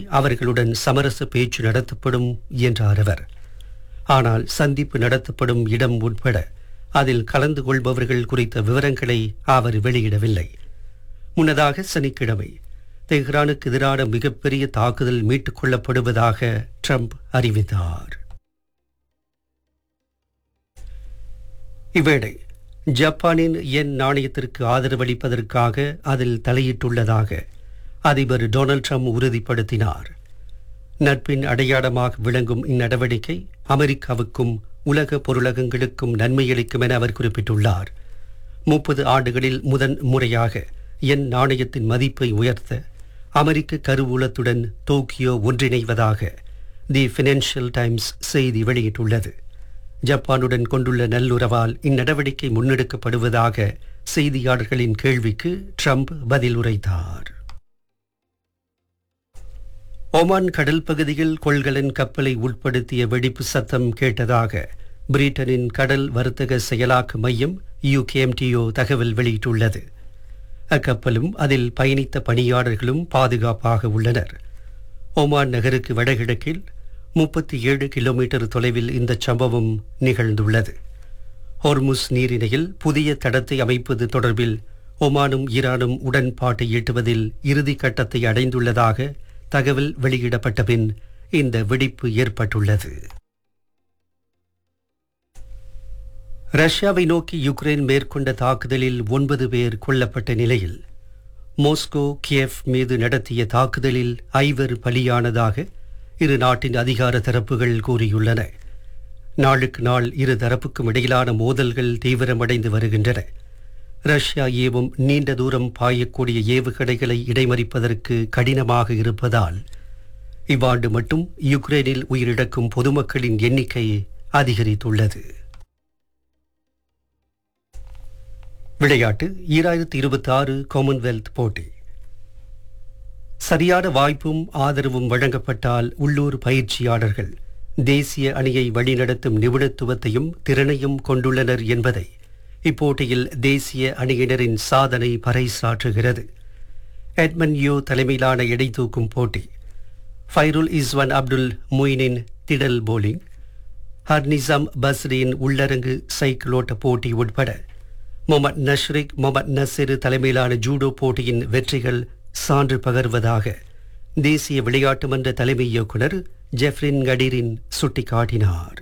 அவர்களுடன் சமரச பேச்சு நடத்தப்படும் என்றார் அவர் ஆனால் சந்திப்பு நடத்தப்படும் இடம் உட்பட அதில் கலந்து கொள்பவர்கள் குறித்த விவரங்களை அவர் வெளியிடவில்லை முன்னதாக சனிக்கிழமை தெஹ்ரானுக்கு எதிரான மிகப்பெரிய தாக்குதல் மீட்டுக் கொள்ளப்படுவதாக ட்ரம்ப் அறிவித்தார் இவ்வேளை ஜப்பானின் என் நாணயத்திற்கு ஆதரவளிப்பதற்காக அதில் தலையிட்டுள்ளதாக அதிபர் டொனால்ட் ட்ரம்ப் உறுதிப்படுத்தினார் நட்பின் அடையாளமாக விளங்கும் இந்நடவடிக்கை அமெரிக்காவுக்கும் உலக பொருளகங்களுக்கும் நன்மையளிக்கும் என அவர் குறிப்பிட்டுள்ளார் முப்பது ஆண்டுகளில் முதன் முறையாக என் நாணயத்தின் மதிப்பை உயர்த்த அமெரிக்க கருவூலத்துடன் டோக்கியோ ஒன்றிணைவதாக தி ஃபினான்ஷியல் டைம்ஸ் செய்தி வெளியிட்டுள்ளது ஜப்பானுடன் கொண்டுள்ள நல்லுறவால் இந்நடவடிக்கை முன்னெடுக்கப்படுவதாக செய்தியாளர்களின் கேள்விக்கு ட்ரம்ப் பதில் உரைத்தார் ஒமான் கடல் பகுதியில் கொள்கலன் கப்பலை உட்படுத்திய வெடிப்பு சத்தம் கேட்டதாக பிரிட்டனின் கடல் வர்த்தக செயலாக்க மையம் யுகேஎம்டிஓ தகவல் வெளியிட்டுள்ளது அக்கப்பலும் அதில் பயணித்த பணியாளர்களும் பாதுகாப்பாக உள்ளனர் ஒமான் நகருக்கு வடகிழக்கில் முப்பத்தி ஏழு கிலோமீட்டர் தொலைவில் இந்த சம்பவம் நிகழ்ந்துள்ளது ஹொர்முஸ் நீரிணையில் புதிய தடத்தை அமைப்பது தொடர்பில் ஒமானும் ஈரானும் உடன்பாட்டை எட்டுவதில் இறுதி கட்டத்தை அடைந்துள்ளதாக தகவல் வெளியிடப்பட்ட பின் இந்த வெடிப்பு ஏற்பட்டுள்ளது ரஷ்யாவை நோக்கி யுக்ரைன் மேற்கொண்ட தாக்குதலில் ஒன்பது பேர் கொல்லப்பட்ட நிலையில் மோஸ்கோ கியேவ் மீது நடத்திய தாக்குதலில் ஐவர் பலியானதாக இரு நாட்டின் அதிகார தரப்புகள் கூறியுள்ளன நாளுக்கு நாள் இரு தரப்புக்கும் இடையிலான மோதல்கள் தீவிரமடைந்து வருகின்றன ரஷ்யா ஏவும் நீண்ட தூரம் பாயக்கூடிய ஏவுகணைகளை இடைமறிப்பதற்கு கடினமாக இருப்பதால் இவ்வாண்டு மட்டும் யுக்ரைனில் உயிரிழக்கும் பொதுமக்களின் எண்ணிக்கை அதிகரித்துள்ளது விளையாட்டு ஈராயிரத்தி இருபத்தி ஆறு காமன்வெல்த் போட்டி சரியான வாய்ப்பும் ஆதரவும் வழங்கப்பட்டால் உள்ளூர் பயிற்சியாளர்கள் தேசிய அணியை வழிநடத்தும் நிபுணத்துவத்தையும் திறனையும் கொண்டுள்ளனர் என்பதை இப்போட்டியில் தேசிய அணியினரின் சாதனை பறைசாற்றுகிறது எட்மன் யோ தலைமையிலான எடை தூக்கும் போட்டி ஃபைருல் இஸ்வான் அப்துல் மொயினின் திடல் போலிங் ஹர்னிசம் பஸ்ரியின் உள்ளரங்கு சைக்கிளோட்ட போட்டி உட்பட முகமது நஷ்ரிக் முகமது நசிர் தலைமையிலான ஜூடோ போட்டியின் வெற்றிகள் சான்று பகர்வதாக தேசிய விளையாட்டு மன்ற தலைமை இயக்குனர் ஜெஃப்ரின் கடீரின் சுட்டிக்காட்டினார்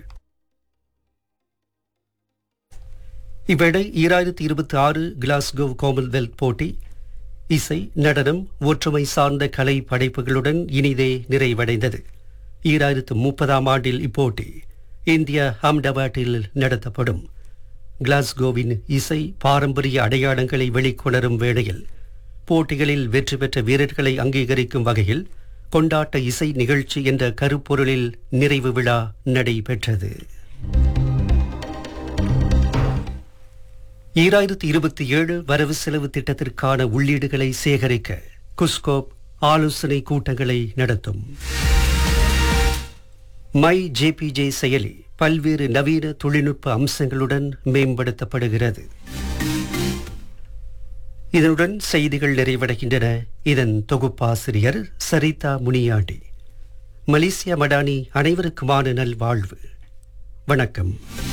இவ்வேளை ஈராயிரத்தி இருபத்தி ஆறு கிளாஸ்கோ காமன்வெல்த் போட்டி இசை நடனம் ஒற்றுமை சார்ந்த கலை படைப்புகளுடன் இனிதே நிறைவடைந்தது ஈராயிரத்து முப்பதாம் ஆண்டில் இப்போட்டி இந்தியா அஹமதாபாத்தில் நடத்தப்படும் கிளாஸ்கோவின் இசை பாரம்பரிய அடையாளங்களை வெளிக்கொணரும் வேளையில் போட்டிகளில் வெற்றி பெற்ற வீரர்களை அங்கீகரிக்கும் வகையில் கொண்டாட்ட இசை நிகழ்ச்சி என்ற கருப்பொருளில் நிறைவு விழா நடைபெற்றது ஈராயிரத்தி இருபத்தி ஏழு வரவு செலவு திட்டத்திற்கான உள்ளீடுகளை சேகரிக்க குஸ்கோப் ஆலோசனை கூட்டங்களை நடத்தும் மை ஜேபிஜே செயலி பல்வேறு நவீன தொழில்நுட்ப அம்சங்களுடன் மேம்படுத்தப்படுகிறது இதனுடன் செய்திகள் நிறைவடைகின்றன இதன் தொகுப்பாசிரியர் சரிதா முனியாண்டி மலேசியா மடானி அனைவருக்குமான நல்வாழ்வு வணக்கம்